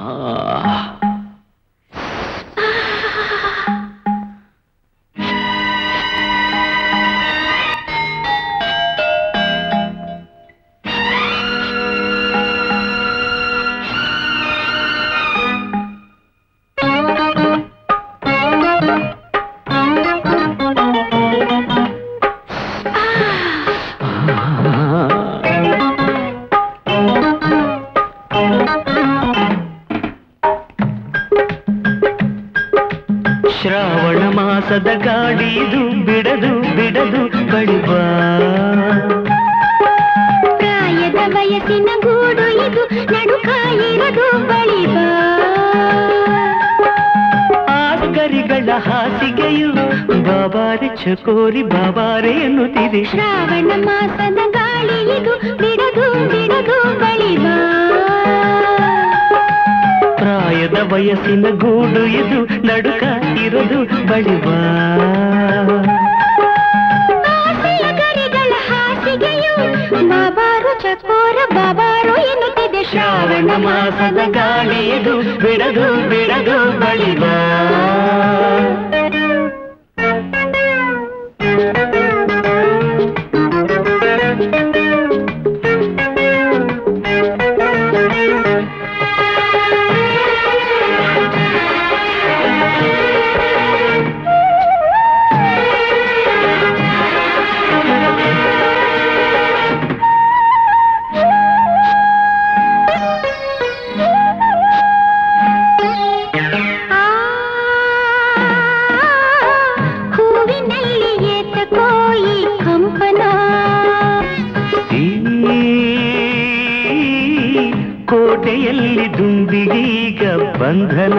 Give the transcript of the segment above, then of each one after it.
ಶ್ರಾವಣ ಮಾಸದ ಗಾಡಿದು ಬಿಡದು ಬಿಡದು ಬಳಿಬಾ ಪ್ರಾಯದ ವಯಸ್ಸಿನ ಗೂಡು ಇದು ನಡುಕಾಯಿರದು ಬಳಿಬಾ ಆಸ್ಕರಿಗಳ ಹಾಸಿಗೆಯು ಬಾಬಾರೆ ಚಕೋರಿ ಬಾಬಾರೆ ಎನ್ನುತ್ತಿದೆ ಶ್ರಾವಣ ಮಾಸದ ಗಾಳಿ ಇದು ಬಿಡದು ಬಿಡದು ಬಳಿಬಾ ಪ್ರಾಯದ ವಯಸ್ಸಿನ ಗೂಡು ಇದು ನಡುಕ ಇರೋದು ಬಳಿಬಾ ಆಸೆಯ ಗರಿಗಳ ಹಾಸಿಗೆಯು ಬಾಬಾರು ಚಕೋರ ಬಾಬಾರು ಎನ್ನುತ್ತಿದೆ ಶ್ರಾವಣ ಮಾಸದ ಗಾಳಿ ಇದು ಬಿಡದು ಬಿಡದು ಬಳಿಬಾ ಆ, ಹೂವಿನಲ್ಲಿ ಏತಕೋ ಈ ಕಂಪನ ಈ ಕೋಟೆಯಲ್ಲಿ ದುಂಬಿಗೀಗ ಬಂಧನ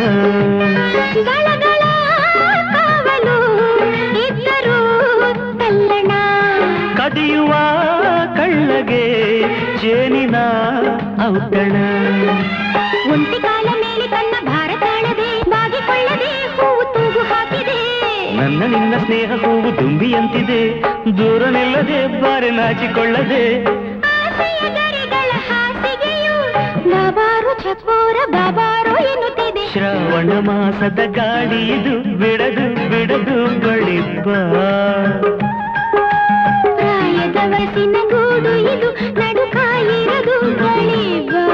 ಗಳಗಳ ಕಾವಲು ಇದ್ದರೂ ತಲ್ಲಣ ಕದಿಯುವ ಕಳ್ಳಗೆ ಜೇನಿನ ಔತಣ ಒಂಟಿ ಕಾಲ ಮೇಲೆ ತನ್ನ ಭಾರ ತಾಳದೆ ಬಾಗಿಕೊಳ್ಳದೆ ಹೂವು ತೂಗು ಹಾಕಿದೆ ನನ್ನ ನಿನ್ನ ಸ್ನೇಹ ಹೂವು ದುಂಬಿಯಂತಿದೆ ದೂರ ನಿಲ್ಲದೆ ಬಾರೆ ನಾಚಿಕೊಳ್ಳದೆ ಆಸೆಯ ಗರಿಗಳ ಹಾಸಿಗೆಯು ಬಾಬಾರು ಚಕೋರ ಬಾಬಾರು ಎನ್ನುತ್ತಿದೆ ಶ್ರಾವಣ ಮಾಸದ ಗಾಳಿ ಇದು ಬಿಡದು ಬಿಡದು ಬಳಿಬ್ಬ ಪ್ರಾಯದ ವಯಸ್ಸಿನ ಗೂಡು ಇದು ನಡುಕಾಯಿರದು ಬಳಿಬಾ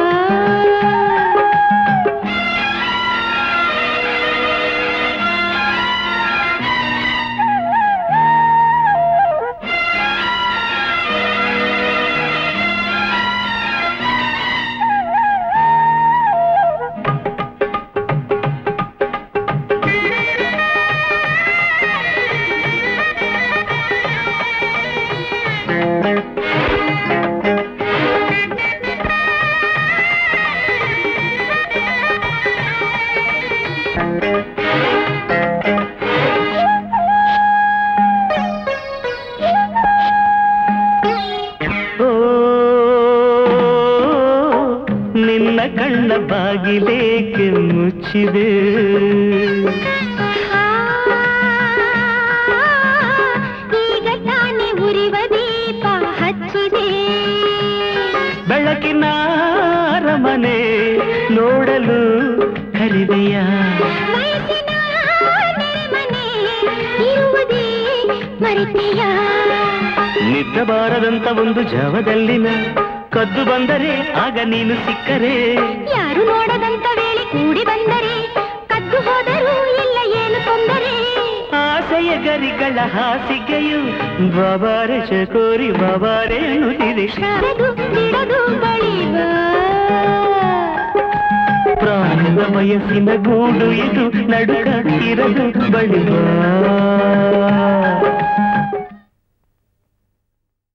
ಓ ನಿನ್ನ ಕಣ್ಣ ಬಾಗಿಲೇಕೆ ಮುಚ್ಚಿದೆ ಆ, ಈಗ ತಾನೇ ಉರಿವ ದೀಪ ಹಚ್ಚಿದೆ ಬೆಳಕಿನ ಅರಮನೆ ನೋಡಲು ಕರಿದೆಯ ವಯಸ್ಸಿನ ನೆರೆಮನೆ ಇರುವುದೇ ಮರೆತೆಯ ನಿದ್ದಬಾರದಂತ ಒಂದು ಜಾವದಲ್ಲಿನ ಕದ್ದು ಬಂದರೆ ಆಗ ನೀನು ಸಿಕ್ಕರೆ ಯಾರು ನೋಡದಂತ ವೇಳೆ ಕೂಡಿ ಬಂದರೆ ಕದ್ದು ಹೋದರೂ ಇಲ್ಲ ಏನು ತೊಂದರೆ ಆಸೆಯ ಗರಿಗಳ ಹಾಸಿಗೆಯು ಬಾಬಾರೆ ಚಕೋರಿ ಬಾಬಾರೆ ಅನ್ನುತ್ತಿದೆ ಕರೆದು ಬಿಡದು ಬಳಿವ ಪ್ರಾಣದ ವಯಸ್ಸಿನ ಗೂಡು ಇದು ನಡುಕ ಇರದು ಬಳಿವ